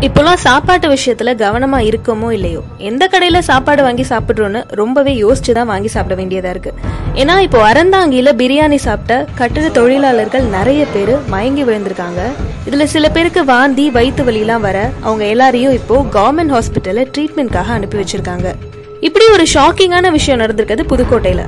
இப்போலாம் சாப்பாட்டு விஷயத்துல கவனமா இருக்கோமோ இல்லையோ எந்த கடையில சாப்பாடு வாங்கி சாப்பிடுறோன்னு ரொம்பவே யோசிச்சு தான் வாங்கி சாப்பிட வேண்டியதா இருக்கு ஏன்னா இப்போ அறந்தாங்கியில பிரியாணி சாப்பிட்ட கட்டிட தொழிலாளர்கள் நிறைய பேர் மயங்கி விழுந்திருக்காங்க இதுல சில பேருக்கு வாந்தி வயிற்று வலிலாம் வர அவங்க எல்லாரையும் இப்போ கவர்மெண்ட் ஹாஸ்பிட்டல்ல ட்ரீட்மெண்ட்காக அனுப்பி வச்சிருக்காங்க இப்படி ஒரு ஷாக்கிங்கான விஷயம் நடந்திருக்குது புதுக்கோட்டையில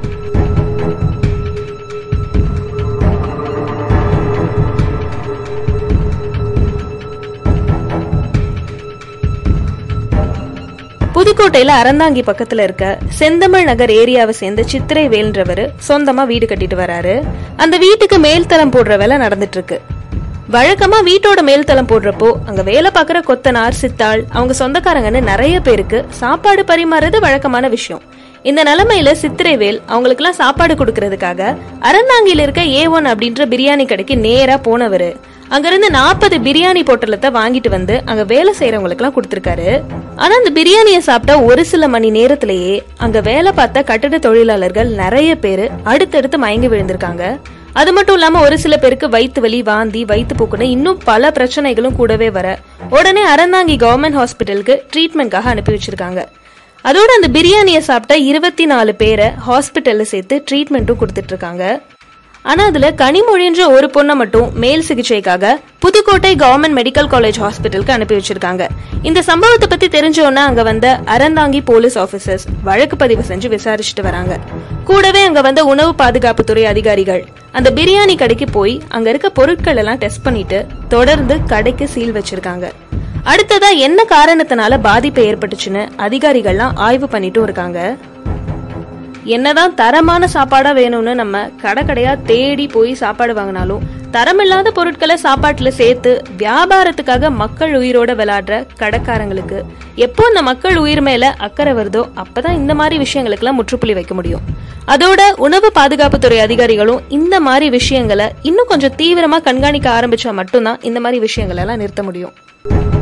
புதுக்கோட்டையில அறந்தாங்கி பக்கத்துல இருக்க செந்தமிழ் நகர் ஏரியாவை சேர்ந்த சித்திரை வேல்ன்றவர் சொந்தமா வீடு கட்டிட்டு வராரு அந்த வீட்டுக்கு மேல்தளம் போடுற வேலை நடந்துட்டு இருக்கு வழக்கமா வீட்டோட மேல்தளம் போடுறப்போ அங்க வேலை பார்க்குற கொத்தனார் சித்தாள் அவங்க சொந்தக்காரங்கன்னு நிறைய பேருக்கு சாப்பாடு பரிமாறுறது வழக்கமான விஷயம் இந்த நிலைமையில சித்திரைவேல் அவங்களுக்குலாம் சாப்பாடு கொடுக்கறதுக்காக அறந்தாங்கில இருக்க ஏ ஒன் அப்படின்ற பிரியாணி கடைக்கு நேரா போனவரு அங்கிருந்து நாற்பது பிரியாணி பொட்டலத்தை வாங்கிட்டு வந்து அங்க வேலை செய்யறவங்களுக்குலாம் கொடுத்துருக்காரு ஆனா அந்த பிரியாணியை சாப்பிட்ட ஒரு சில மணி நேரத்திலேயே அங்க வேலை பார்த்த கட்டிட தொழிலாளர்கள் நிறைய பேர் அடுத்தடுத்து மயங்கி விழுந்திருக்காங்க அது மட்டும் இல்லாம ஒரு சில பேருக்கு வயிற்று வலி வாந்தி வயிற்று போக்குன்னு இன்னும் பல பிரச்சனைகளும் கூடவே வர உடனே அறந்தாங்கி கவர்மெண்ட் ஹாஸ்பிட்டலுக்கு ட்ரீட்மெண்ட்காக அனுப்பி வச்சிருக்காங்க அதோட அந்த பிரியாணியை சாப்பிட்ட இருபத்தி நாலு பேரை ஹாஸ்பிட்டல்ல சேர்த்து ட்ரீட்மெண்ட்டும் கொடுத்துட்டு இருக்காங்க ஆனா அதுல கனிமொழின்ற ஒரு பொண்ணை மட்டும் மேல் சிகிச்சைக்காக புதுக்கோட்டை கவர்மெண்ட் மெடிக்கல் காலேஜ் ஹாஸ்பிட்டலுக்கு அனுப்பி வச்சிருக்காங்க இந்த சம்பவத்தை பத்தி தெரிஞ்சோன்னா அங்க வந்த அறந்தாங்கி போலீஸ் ஆபீசர்ஸ் வழக்கு பதிவு செஞ்சு விசாரிச்சுட்டு வராங்க கூடவே அங்க வந்த உணவு பாதுகாப்புத்துறை அதிகாரிகள் அந்த பிரியாணி கடைக்கு போய் அங்க இருக்க பொருட்கள் எல்லாம் டெஸ்ட் பண்ணிட்டு தொடர்ந்து கடைக்கு சீல் வச்சிருக்காங்க அடுத்ததா என்ன காரணத்தினால பாதிப்பு ஏற்பட்டுச்சுன்னு அதிகாரிகள்லாம் ஆய்வு பண்ணிட்டும் இருக்காங்க என்னதான் தரமான சாப்பாடா வேணும்னு நம்ம கடை கடையா தேடி போய் சாப்பாடு வாங்கினாலும் தரமில்லாத பொருட்களை சாப்பாட்டுல சேர்த்து வியாபாரத்துக்காக மக்கள் உயிரோட விளையாடுற கடைக்காரங்களுக்கு எப்போ இந்த மக்கள் உயிர் மேல அக்கறை வருதோ அப்பதான் இந்த மாதிரி விஷயங்களுக்கெல்லாம் முற்றுப்புள்ளி வைக்க முடியும் அதோட உணவு பாதுகாப்புத்துறை அதிகாரிகளும் இந்த மாதிரி விஷயங்களை இன்னும் கொஞ்சம் தீவிரமா கண்காணிக்க ஆரம்பிச்சா மட்டும்தான் இந்த மாதிரி விஷயங்களை எல்லாம் நிறுத்த முடியும்